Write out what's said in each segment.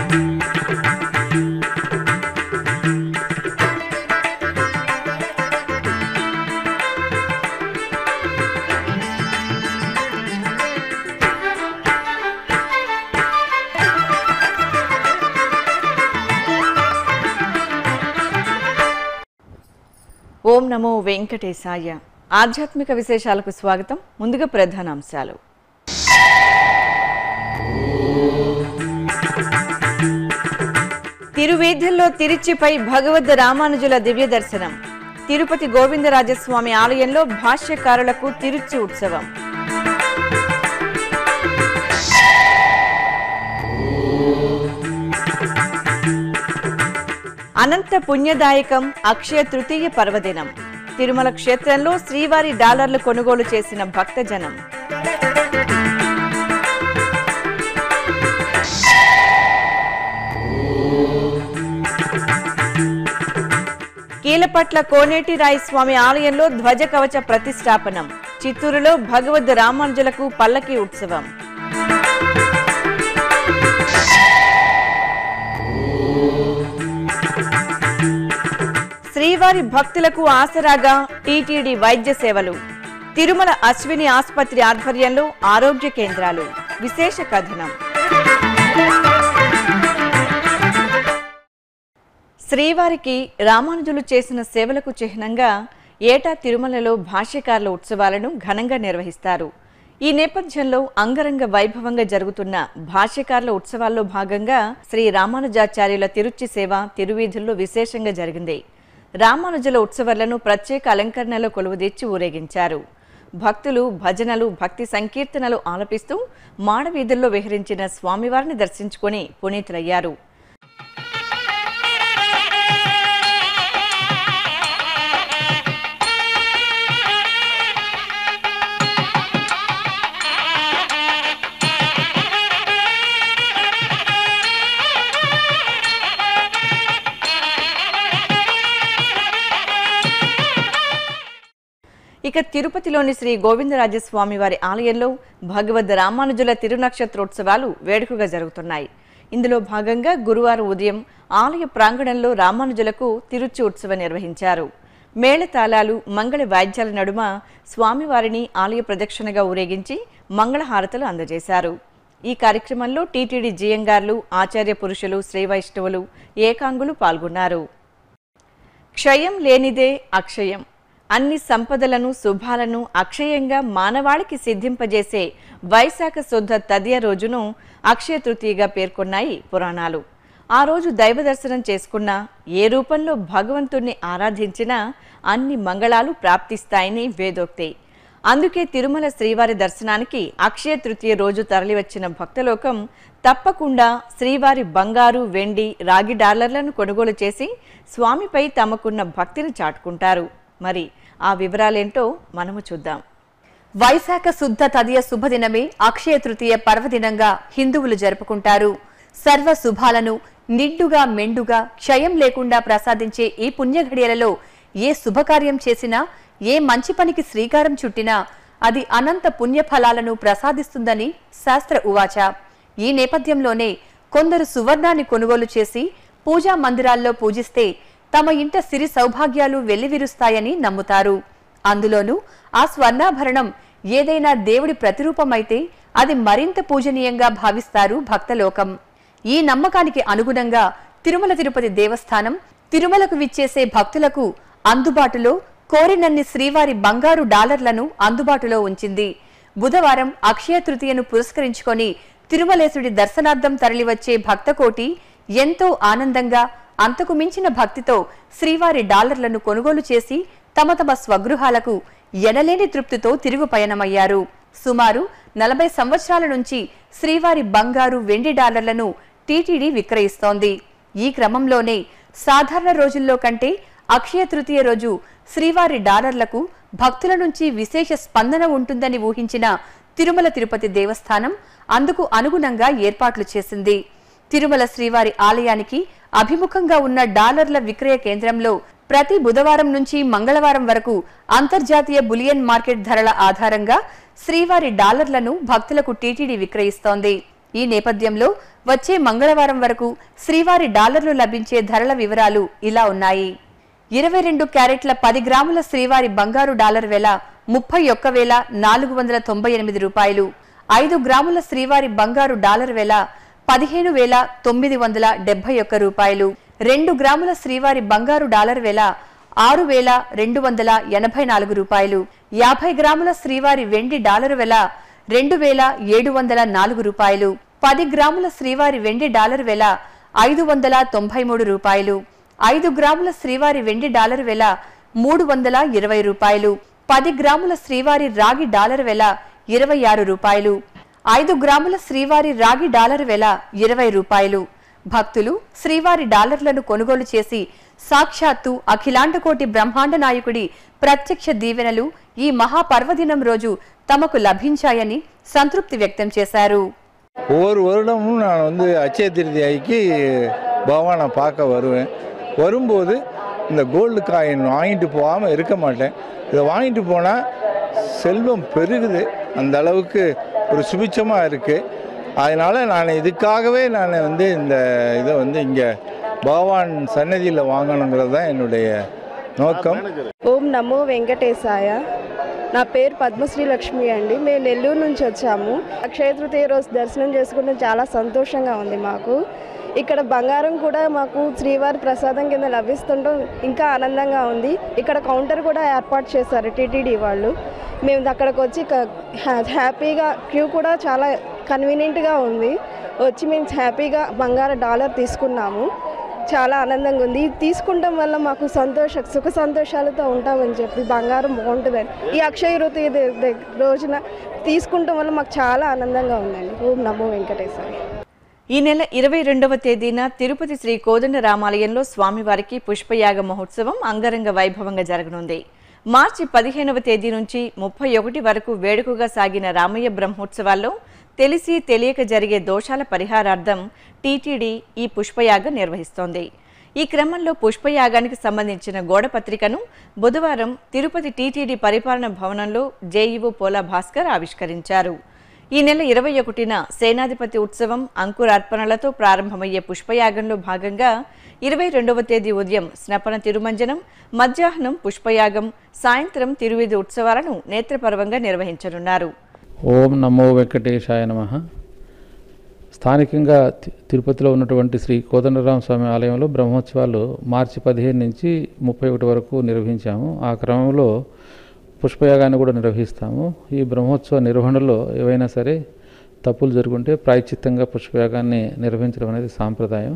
ఓం నమో వెంకటేశాయ ఆధ్యాత్మిక విశేషాలకు స్వాగతం ముందుగా ప్రధానాంశాలు తిరువేద్యంలో తిరుచిపై భగవద్ రామానుజుల దివ్య దర్శనం తిరుపతి గోవిందరాజస్వామి ఆలయంలో భాష్యకారులకు తిరుచి ఉత్సవం అనంత పుణ్యదాయకం అక్షయ తృతీయ పర్వదినం తిరుమల క్షేత్రంలో శ్రీవారి డాలర్లు కొనుగోలు చేసిన భక్తజనం కీలపట్ల కోనేటి రాయస్వామి ఆలయంలో ధ్వజ కవచ ప్రతిష్టాపనం చిత్తూరులో భగవద్ రామానుజులకు పల్లకి ఉత్సవం శ్రీవారి భక్తులకు ఆసరాగా టీటీడీ వైద్య సేవలు తిరుమల అశ్విని ఆసుపత్రి ఆధ్వర్యంలో ఆరోగ్య కేంద్రాలు విశేష కథనం శ్రీవారికి రామానుజులు చేసిన సేవలకు చిహ్నంగా ఏటా తిరుమలలో భాష్యకారుల ఉత్సవాలను ఘనంగా నిర్వహిస్తారు ఈ నేపథ్యంలో అంగరంగ వైభవంగా జరుగుతున్న భాష్యకారుల ఉత్సవాల్లో భాగంగా శ్రీ రామానుజాచార్యుల తిరుచి సేవ తిరువీధుల్లో విశేషంగా జరిగింది రామానుజుల ఉత్సవాలను ప్రత్యేక అలంకరణలో కొలువుదీర్చి ఊరేగించారు భక్తులు భజనలు భక్తి సంకీర్తనలు ఆలపిస్తూ మాడవీధుల్లో విహరించిన స్వామివారిని దర్శించుకొని పునీతులయ్యారు ఇక తిరుపతిలోని శ్రీ గోవిందరాజస్వామి వారి ఆలయంలో భగవద్ రామానుజుల తిరునక్షత్రోత్సవాలు వేడుకగా జరుగుతున్నాయి ఇందులో భాగంగా గురువారం ఉదయం ఆలయ ప్రాంగణంలో రామానుజులకు తిరుచి ఉత్సవం నిర్వహించారు మేళతాళాలు మంగళ వాయిద్యాల నడుమ స్వామివారిని ఆలయ ప్రదక్షిణగా ఊరేగించి మంగళహారతలు అందజేశారు ఈ కార్యక్రమంలో టీటీడీ జియంగార్లు ఆచార్య పురుషులు శ్రీవైష్ణవులు ఏకాంగులు పాల్గొన్నారు క్షయం లేనిదే అక్షయం అన్ని సంపదలను శుభాలను అక్షయంగా మానవాళికి సిద్ధింపజేసే వైశాఖ శుద్ధ తదియ రోజును అక్షయ తృతీయగా పేర్కొన్నాయి పురాణాలు ఆ రోజు దైవ దర్శనం చేసుకున్నా ఏ రూపంలో భగవంతుణ్ణి ఆరాధించినా అన్ని మంగళాలు ప్రాప్తిస్తాయని వేదోక్తి అందుకే తిరుమల శ్రీవారి దర్శనానికి అక్షయ తృతీయ రోజు తరలివచ్చిన భక్తలోకం తప్పకుండా శ్రీవారి బంగారు వెండి రాగి డాలర్లను కొనుగోలు చేసి స్వామిపై తమకున్న భక్తిని చాటుకుంటారు మరి ఆ వివరాలేంటో మనము చూద్దాం వైశాఖ శుద్ధ తదియ శుభదినమే అక్షయ తృతీయ పర్వదినంగా హిందువులు జరుపుకుంటారు సర్వ శుభాలను నిండుగా మెండుగా క్షయం లేకుండా ప్రసాదించే ఈ పుణ్యఘడియలలో ఏ శుభకార్యం చేసినా ఏ మంచి పనికి శ్రీకారం చుట్టినా అది అనంత పుణ్యఫలాలను ప్రసాదిస్తుందని శాస్త్ర ఉవాచ ఈ నేపథ్యంలోనే కొందరు సువర్ణాన్ని కొనుగోలు చేసి పూజా మందిరాల్లో పూజిస్తే తమ ఇంట సిరి సౌభాగ్యాలు వెల్లివిరుస్తాయని నమ్ముతారు అందులోనూ ఆ స్వర్ణాభరణం ఏదైనా దేవుడి ప్రతిరూపమైతే అది మరింత పూజనీయంగా భావిస్తారు భక్తలోకం ఈ నమ్మకానికి అనుగుణంగా తిరుమల తిరుపతి దేవస్థానం తిరుమలకు విచ్చేసే భక్తులకు అందుబాటులో కోరినన్ని శ్రీవారి బంగారు డాలర్లను అందుబాటులో ఉంచింది బుధవారం అక్షయ తృతీయను పురస్కరించుకొని తిరుమలేశుడి దర్శనార్థం తరలివచ్చే భక్తకోటి ఎంతో ఆనందంగా అంతకు మించిన భక్తితో శ్రీవారి డాలర్లను కొనుగోలు చేసి తమ తమ స్వగృహాలకు ఎనలేని తృప్తితో తిరుగు పయనమయ్యారు సుమారు నలభై సంవత్సరాల నుంచి శ్రీవారి బంగారు వెండి డాలర్లను టీటీడీ విక్రయిస్తోంది ఈ క్రమంలోనే సాధారణ రోజుల్లో కంటే అక్షయ తృతీయ రోజు శ్రీవారి డాలర్లకు భక్తుల నుంచి విశేష స్పందన ఉంటుందని ఊహించిన తిరుమల తిరుపతి దేవస్థానం అందుకు అనుగుణంగా ఏర్పాట్లు చేసింది తిరుమల శ్రీవారి ఆలయానికి అభిముఖంగా ఉన్న డాలర్ల విక్రయ కేంద్రంలో ప్రతి బుధవారం నుంచి మంగళవారం వరకు అంతర్జాతీయ బులియన్ మార్కెట్ ధరల ఆధారంగా శ్రీవారి డాలర్లను భక్తులకు టీటీడీ విక్రయిస్తోంది ఈ నేపథ్యంలో వచ్చే మంగళవారం వరకు శ్రీవారి డాలర్లు లభించే ధరల వివరాలు ఇలా ఉన్నాయి ఇరవై రెండు క్యారెట్ల పది గ్రాముల శ్రీవారి బంగారు డాలర్ వెల ముప్పై ఒక్క వేల నాలుగు వందల తొంభై ఎనిమిది రూపాయలు ఐదు గ్రాముల శ్రీవారి బంగారు డాలర్ వెల పదిహేను వేల తొమ్మిది వందల డెబ్బై ఒక్క రూపాయలు రెండు గ్రాముల శ్రీవారి బంగారు డాలర్ వెల ఆరు వేల రెండు వందల ఎనభై నాలుగు రూపాయలు యాభై గ్రాముల శ్రీవారి వెండి డాలరు వెల రెండు వేల ఏడు వందల నాలుగు రూపాయలు పది గ్రాముల శ్రీవారి వెండి డాలర్ వెల ఐదు వందల తొంభై మూడు రూపాయలు ఐదు గ్రాముల శ్రీవారి వెండి డాలర్ వెల మూడు వందల ఇరవై రూపాయలు పది గ్రాముల శ్రీవారి రాగి డాలర్ వెల ఇరవై ఆరు రూపాయలు ఐదు గ్రాముల శ్రీవారి రాగి డాలర్ వెల ఇరవై రూపాయలు భక్తులు శ్రీవారి డాలర్లను కొనుగోలు చేసి సాక్షాత్తు అఖిలాండకోటి బ్రహ్మాండ నాయకుడి ప్రత్యక్ష దీవెనలు ఈ మహాపర్వదినం రోజు తమకు లభించాయని సంతృప్తి వ్యక్తం చేశారు ஒவ்வொரு வருடமும் நான் வந்து அச்சய திருதியாய்க்கு பகவானை பார்க்க வருவேன் வரும்போது இந்த கோல்டு காயின் வாங்கிட்டு போகாமல் இருக்க மாட்டேன் இதை வாங்கிட்டு போனால் செல்வம் பெருகுது அந்த அளவுக்கு ஒரு சுபிச்சமாக இருக்குது அதனால் நான் இதுக்காகவே நான் வந்து இந்த இதை வந்து இங்கே பகவான் சன்னதியில் வாங்கணுங்கிறது தான் என்னுடைய நோக்கம் ఓం నమో వెంకటేశాయ నా పేరు పద్మశ్రీ లక్ష్మి అండి మేము నెల్లూరు నుంచి వచ్చాము అక్షయ తృతీయ రోజు దర్శనం చేసుకుంటే చాలా సంతోషంగా ఉంది మాకు ఇక్కడ బంగారం కూడా మాకు శ్రీవారి ప్రసాదం కింద లభిస్తుండడం ఇంకా ఆనందంగా ఉంది ఇక్కడ కౌంటర్ కూడా ఏర్పాటు చేశారు టీటీడీ వాళ్ళు మేము అక్కడికి వచ్చి క- హ్యా- హ్యాపీగా క్యూ కూడా చాలా కన్వీనియంట్గా ఉంది వచ్చి మేము హ్యాపీగా బంగారు డాలర్ తీసుకున్నాము చాలా ఆనందంగా ఉంది ఇది తీసుకుంటాం వల్ల మాకు సంతోష సుఖ సంతోషాలతో ఉంటామని చెప్పి బంగారం బాగుంటుందని ఈ అక్షయ ఋతు రోజున తీసుకుంటాం వల్ల మాకు చాలా ఆనందంగా ఉందండి ఓం నమో వెంకటేశ్వరి ఈ నెల ఇరవై రెండవ తేదీన తిరుపతి శ్రీ కోదండ రామాలయంలో స్వామివారికి పుష్పయాగ మహోత్సవం అంగరంగ వైభవంగా జరగనుంది మార్చి పదిహేనవ తేదీ నుంచి ముప్పై ఒకటి వరకు వేడుకగా సాగిన రామయ్య బ్రహ్మోత్సవాల్లో తెలిసి తెలియక జరిగే దోషాల పరిహారార్థం టీటీడీ ఈ పుష్పయాగం నిర్వహిస్తోంది ఈ క్రమంలో పుష్పయాగానికి సంబంధించిన గోడపత్రికను బుధవారం తిరుపతి టీటీడీ పరిపాలన భవనంలో జేఈఓ పోలా భాస్కర్ ఆవిష్కరించారు ఈ నెల ఇరవై ఒకటిన సేనాధిపతి ఉత్సవం అంకురార్పణలతో ప్రారంభమయ్యే పుష్పయాగంలో భాగంగా ఇరవై రెండవ తేదీ ఉదయం స్నపన తిరుమంజనం మధ్యాహ్నం పుష్పయాగం సాయంత్రం తిరువిధి ఉత్సవాలను నేత్రపర్వంగా నిర్వహించనున్నారు ఓం నమో వెంకటేశాయ నమ స్థానికంగా తి- తిరుపతిలో ఉన్నటువంటి శ్రీ కోదండరామ స్వామి ఆలయంలో బ్రహ్మోత్సవాలు మార్చి పదిహేను నుంచి ముప్పై ఒకటి వరకు నిర్వహించాము ఆ క్రమంలో పుష్పయాగాన్ని కూడా నిర్వహిస్తాము ఈ బ్రహ్మోత్సవ నిర్వహణలో ఏవైనా సరే తప్పులు జరుగుంటే ప్రాయశ్చిత్తంగా పుష్పయాగాన్ని నిర్వహించడం అనేది సాంప్రదాయం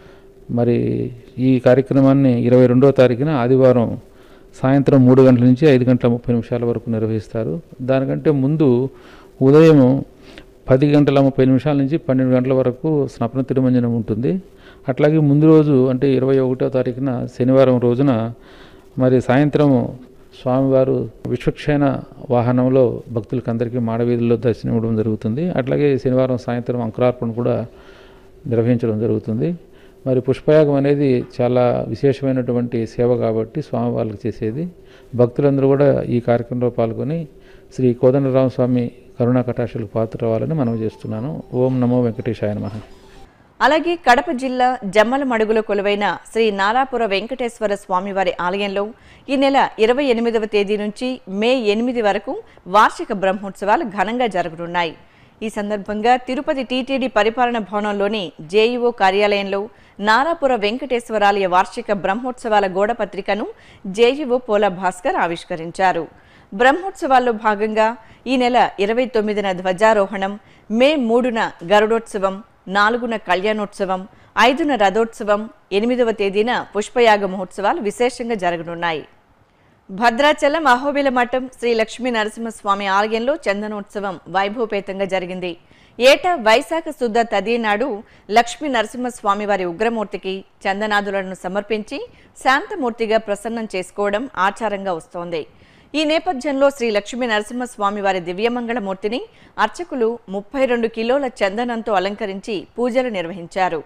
మరి ఈ కార్యక్రమాన్ని ఇరవై రెండవ తారీఖున ఆదివారం సాయంత్రం మూడు గంటల నుంచి ఐదు గంటల ముప్పై నిమిషాల వరకు నిర్వహిస్తారు దానికంటే ముందు ఉదయం పది గంటల ముప్పై నిమిషాల నుంచి పన్నెండు గంటల వరకు స్నపన తిరుమంజనం ఉంటుంది అట్లాగే ముందు రోజు అంటే ఇరవై ఒకటో తారీఖున శనివారం రోజున మరి సాయంత్రం స్వామివారు విశ్వక్షేణ వాహనంలో భక్తులకు అందరికీ మాడవీధుల్లో దర్శనం ఇవ్వడం జరుగుతుంది అట్లాగే శనివారం సాయంత్రం అంకురార్పణ కూడా నిర్వహించడం జరుగుతుంది మరి పుష్పయాగం అనేది చాలా విశేషమైనటువంటి సేవ కాబట్టి స్వామివారికి చేసేది భక్తులందరూ కూడా ఈ కార్యక్రమంలో పాల్గొని శ్రీ కోదండరామ స్వామి కరుణా కటాక్షలకు పాత్ర అవ్వాలని మనం చేస్తున్నాను ఓం నమో వెంకటేశాయ నమః అలాగే కడప జిల్లా జమ్మల మడుగులో కొలువైన శ్రీ నారాపుర వెంకటేశ్వర స్వామివారి ఆలయంలో ఈ నెల ఇరవై ఎనిమిదవ తేదీ నుంచి మే ఎనిమిది వరకు వార్షిక బ్రహ్మోత్సవాలు ఘనంగా జరగనున్నాయి ఈ సందర్భంగా తిరుపతి టీటీడీ పరిపాలన భవనంలోని జేఈఓ కార్యాలయంలో నారాపుర వెంకటేశ్వరాలయ వార్షిక బ్రహ్మోత్సవాల గోడపత్రికను జేఈఓ పోల భాస్కర్ ఆవిష్కరించారు బ్రహ్మోత్సవాల్లో భాగంగా ఈ నెల ఇరవై తొమ్మిదిన ధ్వజారోహణం మే మూడున గరుడోత్సవం నాలుగున కళ్యాణోత్సవం ఐదున రథోత్సవం ఎనిమిదవ తేదీన పుష్పయాగ మహోత్సవాలు విశేషంగా జరగనున్నాయి భద్రాచలం అహోబిల మఠం శ్రీ లక్ష్మీ నరసింహస్వామి ఆలయంలో చందనోత్సవం వైభవపేతంగా జరిగింది ఏటా వైశాఖ శుద్ధ తది నాడు లక్ష్మీ నరసింహస్వామి వారి ఉగ్రమూర్తికి చందనాదులను సమర్పించి శాంతమూర్తిగా ప్రసన్నం చేసుకోవడం ఆచారంగా వస్తోంది ఈ నేపథ్యంలో శ్రీ లక్ష్మీ నరసింహస్వామి వారి దివ్యమంగళమూర్తిని అర్చకులు ముప్పై రెండు కిలోల చందనంతో అలంకరించి పూజలు నిర్వహించారు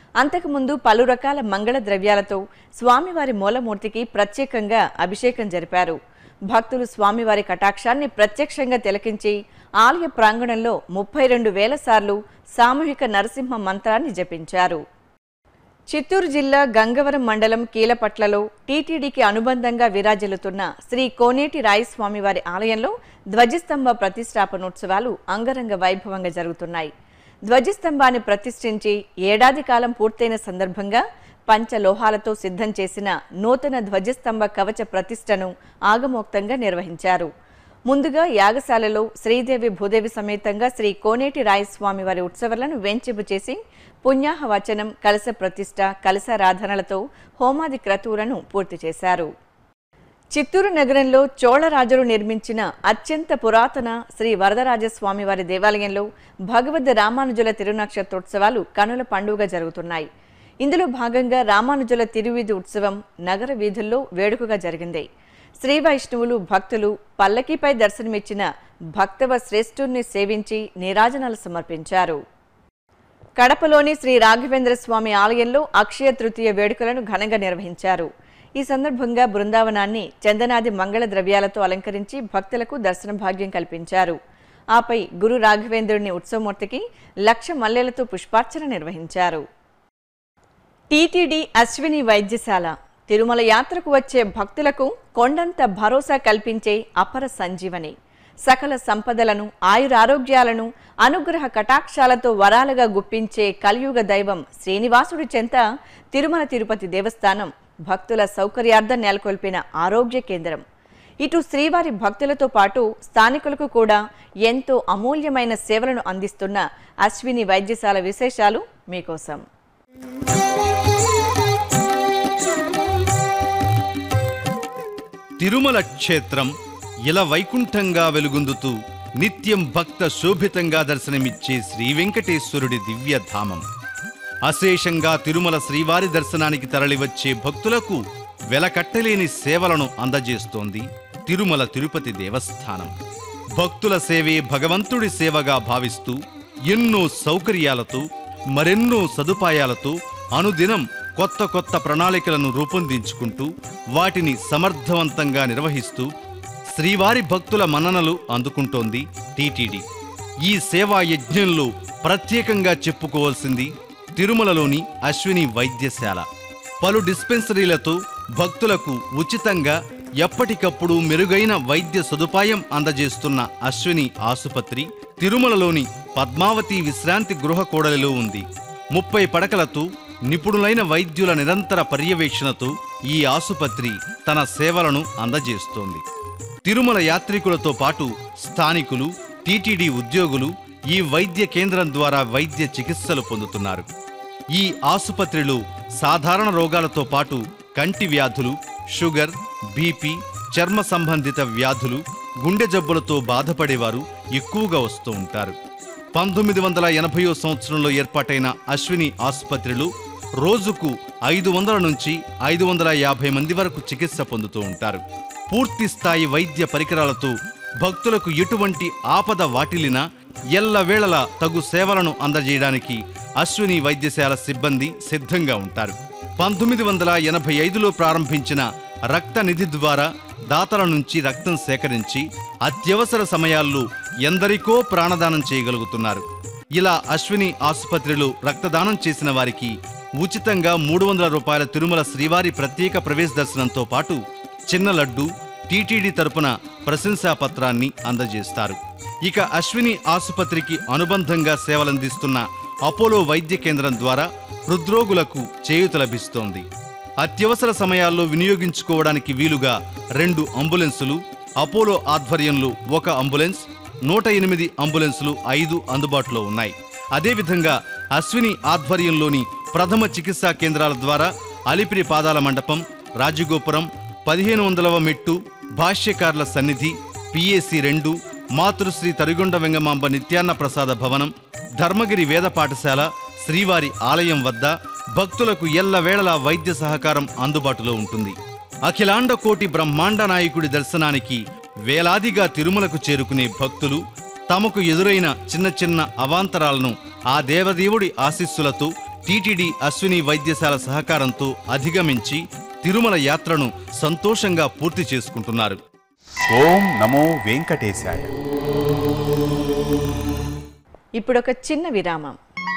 అంతకుముందు పలు రకాల మంగళ ద్రవ్యాలతో స్వామివారి మూలమూర్తికి ప్రత్యేకంగా అభిషేకం జరిపారు భక్తులు స్వామివారి కటాక్షాన్ని ప్రత్యక్షంగా తిలకించి ఆలయ ప్రాంగణంలో ముప్పై రెండు వేల సార్లు సామూహిక నరసింహ మంత్రాన్ని జపించారు చిత్తూరు జిల్లా గంగవరం మండలం కీలపట్లలో టీటీడీకి అనుబంధంగా విరాజిల్లుతున్న శ్రీ కోనేటి రాయస్వామివారి ఆలయంలో ధ్వజస్తంభ ప్రతిష్టాపనోత్సవాలు అంగరంగ వైభవంగా జరుగుతున్నాయి ధ్వజస్తంభాన్ని ప్రతిష్ఠించి ఏడాది కాలం పూర్తయిన సందర్భంగా పంచలోహాలతో సిద్ధం చేసిన నూతన ధ్వజస్తంభ కవచ ప్రతిష్టను ఆగమోక్తంగా నిర్వహించారు ముందుగా యాగశాలలో శ్రీదేవి భూదేవి సమేతంగా శ్రీ కోనేటి రాయస్వామి వారి ఉత్సవాలను వెంచింపు చేసి పుణ్యాహ వచనం కలశ ప్రతిష్ట కలశారాధనలతో హోమాది క్రతువులను పూర్తి చేశారు చిత్తూరు నగరంలో చోళరాజులు నిర్మించిన అత్యంత పురాతన శ్రీ వరదరాజస్వామి వారి దేవాలయంలో భగవద్ రామానుజుల తిరునక్షత్రోత్సవాలు కనుల పండుగ జరుగుతున్నాయి ఇందులో భాగంగా రామానుజుల తిరువీధి ఉత్సవం నగర వీధుల్లో వేడుకగా జరిగింది శ్రీ వైష్ణవులు భక్తులు పల్లకీపై దర్శనమిచ్చిన భక్తవ శ్రేష్ఠుణ్ణి సేవించి నీరాజనాలు సమర్పించారు కడపలోని శ్రీ రాఘవేంద్ర స్వామి ఆలయంలో అక్షయ తృతీయ వేడుకలను ఘనంగా నిర్వహించారు ఈ సందర్భంగా బృందావనాన్ని చందనాది మంగళ ద్రవ్యాలతో అలంకరించి భక్తులకు దర్శన భాగ్యం కల్పించారు ఆపై గురు రాఘవేంద్రుని ఉత్సవమూర్తికి లక్ష మల్లెలతో పుష్పార్చన నిర్వహించారు టీటీడీ అశ్విని వైద్యశాల తిరుమల యాత్రకు వచ్చే భక్తులకు కొండంత భరోసా కల్పించే అపర సంజీవని సకల సంపదలను ఆయురారోగ్యాలను అనుగ్రహ కటాక్షాలతో వరాలుగా గుప్పించే కలియుగ దైవం శ్రీనివాసుడి చెంత తిరుమల తిరుపతి దేవస్థానం భక్తుల సౌకర్యార్థం నెలకొల్పిన ఆరోగ్య కేంద్రం ఇటు శ్రీవారి భక్తులతో పాటు స్థానికులకు కూడా ఎంతో అమూల్యమైన సేవలను అందిస్తున్న అశ్విని వైద్యశాల విశేషాలు మీకోసం తిరుమల క్షేత్రం ఇలా వైకుంఠంగా వెలుగొందుతూ నిత్యం భక్త శోభితంగా దర్శనమిచ్చే శ్రీ వెంకటేశ్వరుడి దివ్యధామం అశేషంగా తిరుమల శ్రీవారి దర్శనానికి తరలివచ్చే భక్తులకు వెలకట్టలేని సేవలను అందజేస్తోంది తిరుమల తిరుపతి దేవస్థానం భక్తుల సేవే భగవంతుడి సేవగా భావిస్తూ ఎన్నో సౌకర్యాలతో మరెన్నో సదుపాయాలతో అనుదినం కొత్త కొత్త ప్రణాళికలను రూపొందించుకుంటూ వాటిని సమర్థవంతంగా నిర్వహిస్తూ శ్రీవారి భక్తుల మన్ననలు అందుకుంటోంది టీటీడీ ఈ సేవా యజ్ఞంలో ప్రత్యేకంగా చెప్పుకోవాల్సింది తిరుమలలోని అశ్విని వైద్యశాల పలు డిస్పెన్సరీలతో భక్తులకు ఉచితంగా ఎప్పటికప్పుడు మెరుగైన వైద్య సదుపాయం అందజేస్తున్న అశ్విని ఆసుపత్రి తిరుమలలోని పద్మావతి విశ్రాంతి గృహ కూడలిలో ఉంది ముప్పై పడకలతో నిపుణులైన వైద్యుల నిరంతర పర్యవేక్షణతో ఈ ఆసుపత్రి తన సేవలను అందజేస్తోంది తిరుమల యాత్రికులతో పాటు స్థానికులు టీటీడీ ఉద్యోగులు ఈ వైద్య కేంద్రం ద్వారా వైద్య చికిత్సలు పొందుతున్నారు ఈ ఆసుపత్రిలో సాధారణ రోగాలతో పాటు కంటి వ్యాధులు షుగర్ బీపీ చర్మ సంబంధిత వ్యాధులు గుండె జబ్బులతో బాధపడేవారు ఎక్కువగా వస్తూ ఉంటారు పంతొమ్మిది వందల ఎనభైయో సంవత్సరంలో ఏర్పాటైన అశ్విని ఆసుపత్రిలో రోజుకు ఐదు వందల నుంచి ఐదు వందల యాభై మంది వరకు చికిత్స పొందుతూ ఉంటారు పూర్తి స్థాయి వైద్య పరికరాలతో భక్తులకు ఎటువంటి ఆపద వాటిల్లినా ఎల్లవేళలా తగు సేవలను అందజేయడానికి అశ్విని వైద్యశాల సిబ్బంది సిద్ధంగా ఉంటారు పంతొమ్మిది వందల ఎనభై ఐదులో ప్రారంభించిన రక్త నిధి ద్వారా దాతల నుంచి రక్తం సేకరించి అత్యవసర సమయాల్లో ఎందరికో ప్రాణదానం చేయగలుగుతున్నారు ఇలా అశ్విని ఆసుపత్రిలో రక్తదానం చేసిన వారికి ఉచితంగా మూడు వందల రూపాయల తిరుమల శ్రీవారి ప్రత్యేక ప్రవేశ దర్శనంతో పాటు చిన్న లడ్డు టీటీడీ తరపున ప్రశంసా పత్రాన్ని అందజేస్తారు ఇక అశ్విని ఆసుపత్రికి అనుబంధంగా సేవలందిస్తున్న అపోలో వైద్య కేంద్రం ద్వారా హృద్రోగులకు చేయూత లభిస్తోంది అత్యవసర సమయాల్లో వినియోగించుకోవడానికి వీలుగా రెండు అంబులెన్సులు అపోలో ఆధ్వర్యంలో ఒక అంబులెన్స్ నూట ఎనిమిది అంబులెన్సులు ఐదు అందుబాటులో ఉన్నాయి అదేవిధంగా అశ్విని ఆధ్వర్యంలోని ప్రథమ చికిత్సా కేంద్రాల ద్వారా అలిపిరి పాదాల మండపం రాజగోపురం పదిహేను వందలవ మెట్టు భాష్యకారుల సన్నిధి పిఏసి రెండు మాతృశ్రీ తరిగొండ వెంగమాంబ నిత్యాన్న ప్రసాద భవనం ధర్మగిరి వేద పాఠశాల శ్రీవారి ఆలయం వద్ద భక్తులకు ఎల్లవేళలా వైద్య సహకారం అందుబాటులో ఉంటుంది అఖిలాండ కోటి బ్రహ్మాండ నాయకుడి దర్శనానికి వేలాదిగా తిరుమలకు చేరుకునే భక్తులు తమకు ఎదురైన చిన్న చిన్న అవాంతరాలను ఆ దేవదేవుడి ఆశీస్సులతో టీటీడీ అశ్విని వైద్యశాల సహకారంతో అధిగమించి తిరుమల యాత్రను సంతోషంగా పూర్తి చేసుకుంటున్నారు ఓం నమో వెంకటేశాయ ఇప్పుడొక చిన్న విరామం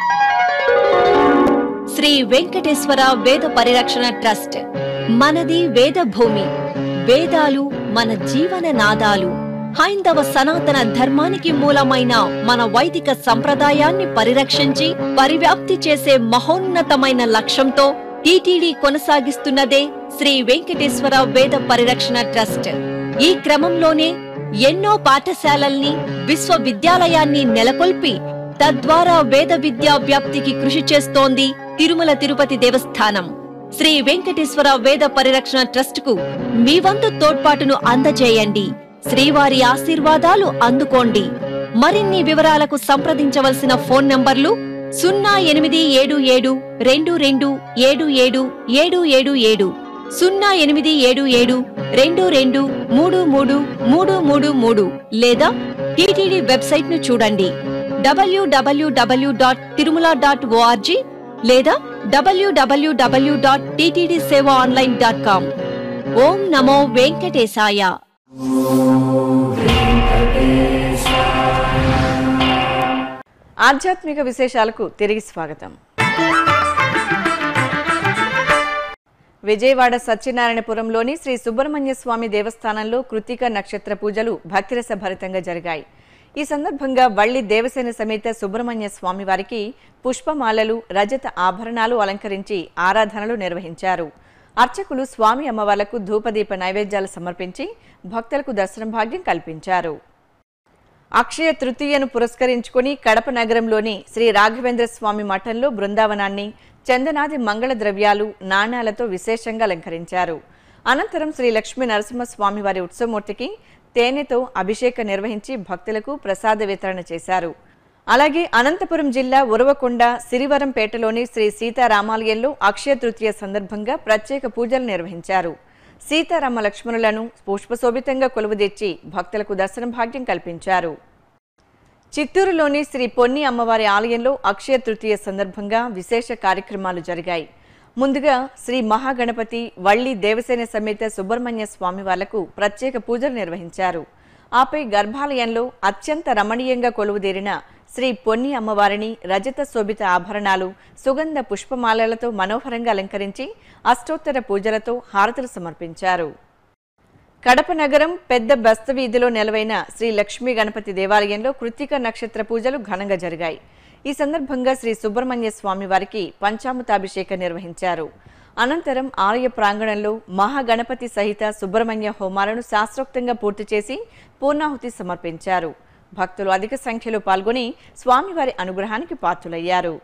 శ్రీ వెంకటేశ్వర వేద పరిరక్షణ ట్రస్ట్ మనది వేద భూమి వేదాలు మన జీవన నాదాలు హైందవ సనాతన ధర్మానికి మూలమైన మన వైదిక సంప్రదాయాన్ని పరిరక్షించి పరివ్యాప్తి చేసే మహోన్నతమైన లక్ష్యంతో టీటీడీ కొనసాగిస్తున్నదే శ్రీ వెంకటేశ్వర వేద పరిరక్షణ ట్రస్ట్ ఈ క్రమంలోనే ఎన్నో పాఠశాలల్ని విశ్వవిద్యాలయాన్ని నెలకొల్పి తద్వారా వేద విద్యా వ్యాప్తికి కృషి చేస్తోంది తిరుమల తిరుపతి దేవస్థానం శ్రీ వెంకటేశ్వర వేద పరిరక్షణ ట్రస్ట్ కు మీ వంతు తోడ్పాటును అందజేయండి శ్రీవారి ఆశీర్వాదాలు అందుకోండి మరిన్ని వివరాలకు సంప్రదించవలసిన ఫోన్ నంబర్లు సున్నా ఎనిమిది ఏడు ఏడు రెండు రెండు ఏడు ఏడు ఏడు ఏడు ఏడు సున్నా ఎనిమిది ఏడు ఏడు రెండు రెండు మూడు మూడు మూడు మూడు మూడు లేదా టీటీడీ వెబ్సైట్ ను చూడండి WWW dot Tirumala dot ORG లేదా WWW dot TTD seva online dot com ఓం నమో వెంకటేశాయ ఆధ్యాత్మిక విశేషాలకు తిరిగి స్వాగతం విజయవాడ సత్యనారాయణపురంలోని శ్రీ సుబ్రహ్మణ్య స్వామి దేవస్థానంలో కృతిక నక్షత్ర పూజలు భక్తిరస భరితంగా జరిగాయి ఈ సందర్భంగా వల్లి దేవసేన సమేత సుబ్రహ్మణ్య స్వామి వారికి పుష్పమాలలు రజత ఆభరణాలు అలంకరించి ఆరాధనలు నిర్వహించారు అర్చకులు స్వామి అమ్మవార్లకు ధూపదీప నైవేద్యాలు సమర్పించి భక్తులకు దర్శనం భాగ్యం కల్పించారు అక్షయ తృతీయను పురస్కరించుకుని కడప నగరంలోని శ్రీ రాఘవేంద్ర స్వామి మఠంలో బృందావనాన్ని చందనాది మంగళ ద్రవ్యాలు నాణ్యాలతో విశేషంగా అలంకరించారు అనంతరం శ్రీ లక్ష్మీ నరసింహస్వామి వారి ఉత్సవమూర్తికి తేనెతో అభిషేక నిర్వహించి భక్తులకు ప్రసాద వితరణ చేశారు అలాగే అనంతపురం జిల్లా ఉరవకొండ సిరివరంపేటలోని శ్రీ సీతారామాలయంలో అక్షయ తృతీయ సందర్భంగా ప్రత్యేక పూజలు నిర్వహించారు సీతారామ లక్ష్మణులను పుష్పశోభితంగా కొలువుదీర్చి భక్తులకు దర్శన భాగ్యం కల్పించారు చిత్తూరులోని శ్రీ పొన్ని అమ్మవారి ఆలయంలో అక్షయ తృతీయ సందర్భంగా విశేష కార్యక్రమాలు జరిగాయి ముందుగా శ్రీ మహాగణపతి వల్లి దేవసేన సమేత సుబ్రహ్మణ్య స్వామి వార్లకు ప్రత్యేక పూజలు నిర్వహించారు ఆపై గర్భాలయంలో అత్యంత రమణీయంగా కొలువుదీరిన శ్రీ పొన్ని అమ్మవారిని రజత శోభిత ఆభరణాలు సుగంధ పుష్పమాలలతో మనోహరంగా అలంకరించి అష్టోత్తర పూజలతో హారతులు సమర్పించారు కడప నగరం పెద్ద బస్త వీధిలో నెలవైన శ్రీ లక్ష్మీ గణపతి దేవాలయంలో కృత్తిక నక్షత్ర పూజలు ఘనంగా జరిగాయి ఈ సందర్భంగా శ్రీ సుబ్రహ్మణ్య స్వామి వారికి పంచామృతాభిషేకం నిర్వహించారు అనంతరం ఆలయ ప్రాంగణంలో మహాగణపతి సహిత సుబ్రహ్మణ్య హోమాలను శాస్త్రోక్తంగా పూర్తి చేసి పూర్ణాహుతి సమర్పించారు భక్తులు అధిక సంఖ్యలో పాల్గొని స్వామివారి అనుగ్రహానికి పాత్రులయ్యారు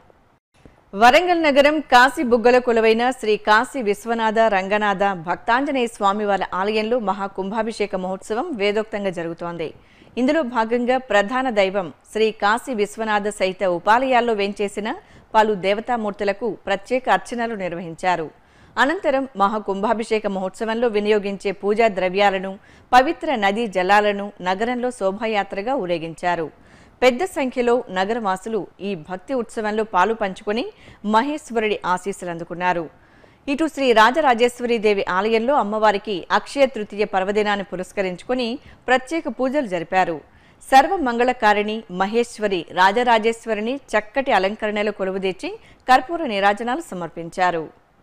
వరంగల్ నగరం కాశీ బుగ్గల కొలువైన శ్రీ కాశీ విశ్వనాథ రంగనాథ భక్తాంజనేయ స్వామివారి ఆలయంలో మహా కుంభాభిషేక మహోత్సవం వేదోక్తంగా జరుగుతోంది ఇందులో భాగంగా ప్రధాన దైవం శ్రీ కాశీ విశ్వనాథ సహిత ఉపాలయాల్లో వేంచేసిన పలు దేవతామూర్తులకు ప్రత్యేక అర్చనలు నిర్వహించారు అనంతరం మహాకుంభాభిషేక మహోత్సవంలో వినియోగించే పూజా ద్రవ్యాలను పవిత్ర నదీ జలాలను నగరంలో శోభాయాత్రగా ఊరేగించారు పెద్ద సంఖ్యలో నగరవాసులు ఈ భక్తి ఉత్సవంలో పాలు పంచుకొని మహేశ్వరుడి ఆశీస్సులు అందుకున్నారు ఇటు శ్రీ రాజరాజేశ్వరి దేవి ఆలయంలో అమ్మవారికి అక్షయ తృతీయ పర్వదినాన్ని పురస్కరించుకొని ప్రత్యేక పూజలు జరిపారు సర్వ మంగళకారిణి మహేశ్వరి రాజరాజేశ్వరిని చక్కటి అలంకరణలో కొలువుదీర్చి కర్పూర నీరాజనాలు సమర్పించారు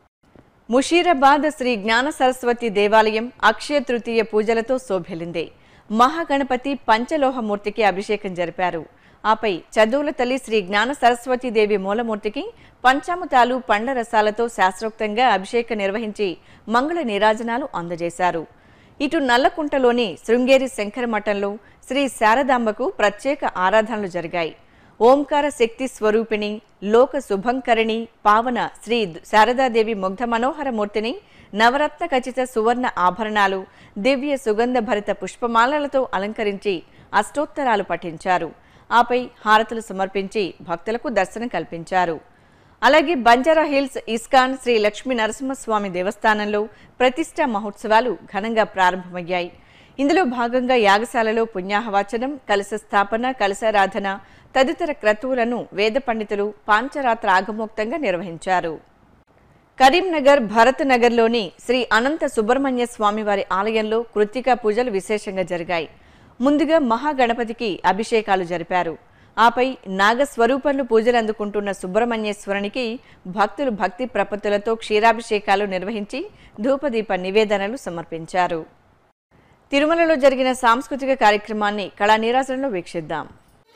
ముషీరాబాద్ శ్రీ జ్ఞాన సరస్వతి దేవాలయం అక్షయ తృతీయ పూజలతో శోభిల్లింది మహాగణపతి పంచలోహమూర్తికి అభిషేకం జరిపారు ఆపై చదువుల తల్లి శ్రీ జ్ఞాన సరస్వతి దేవి మూలమూర్తికి పంచామృతాలు పండ్ల రసాలతో శాస్త్రోక్తంగా అభిషేకం నిర్వహించి మంగళ నీరాజనాలు అందజేశారు ఇటు నల్లకుంటలోని శృంగేరి శంకర మఠంలో శ్రీ శారదాంబకు ప్రత్యేక ఆరాధనలు జరిగాయి ఓంకార శక్తి స్వరూపిణి లోక శుభంకరిణి పావన శ్రీ శారదాదేవి ముగ్ధ మనోహర మూర్తిని నవరత్న ఖచ్చిత సువర్ణ ఆభరణాలు దివ్య సుగంధ భరిత పుష్పమాలలతో అలంకరించి అష్టోత్తరాలు పఠించారు ఆపై హారతులు సమర్పించి భక్తులకు దర్శనం కల్పించారు అలాగే బంజారా హిల్స్ ఇస్కాన్ శ్రీ లక్ష్మీ నరసింహస్వామి దేవస్థానంలో ప్రతిష్టా మహోత్సవాలు ఘనంగా ప్రారంభమయ్యాయి ఇందులో భాగంగా యాగశాలలో పుణ్యాహవాచనం కలశ స్థాపన కలశారాధన తదితర క్రతువులను వేద పండితులు పాంచరాత్ర ఆగమోక్తంగా నిర్వహించారు కరీంనగర్ భరత్ నగర్లోని శ్రీ అనంత సుబ్రహ్మణ్య స్వామివారి ఆలయంలో కృత్తికా పూజలు విశేషంగా జరిగాయి ముందుగా మహాగణపతికి అభిషేకాలు జరిపారు ఆపై నాగస్వరూపంలో పూజలు అందుకుంటున్న సుబ్రహ్మణ్యేశ్వరునికి భక్తులు భక్తి ప్రపత్తులతో క్షీరాభిషేకాలు నిర్వహించి ధూపదీప నివేదనలు సమర్పించారు తిరుమలలో జరిగిన సాంస్కృతిక కార్యక్రమాన్ని కళా నీరాజనంలో వీక్షిద్దాం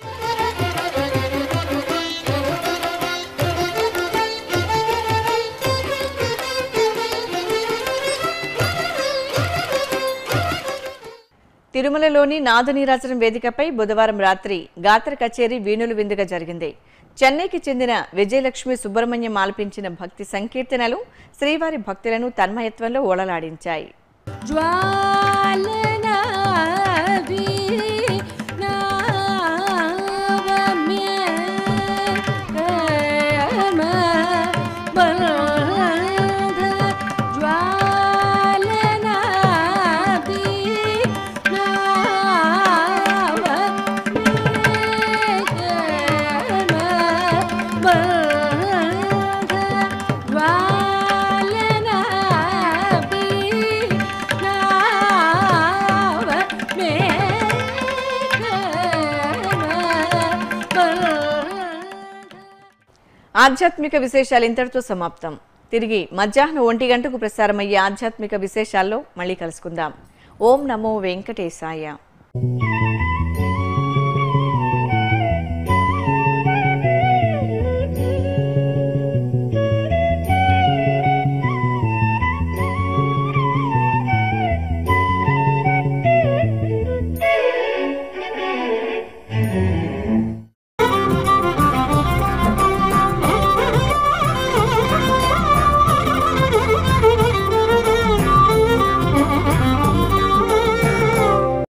తిరుమలలోని నాదనీరాజనం వేదికపై బుధవారం రాత్రి గాత్ర కచేరీ వీణులు విందుగా జరిగింది చెన్నైకి చెందిన విజయలక్ష్మి సుబ్రహ్మణ్యం ఆలపించిన భక్తి సంకీర్తనలు శ్రీవారి భక్తులను తన్మయత్వంలో ఓలలాడించాయి ఆధ్యాత్మిక విశేషాలు ఇంతటితో సమాప్తం తిరిగి మధ్యాహ్నం ఒంటి గంటకు ప్రసారమయ్యే ఆధ్యాత్మిక విశేషాల్లో మళ్ళీ కలుసుకుందాం ఓం నమో వెంకటేశాయ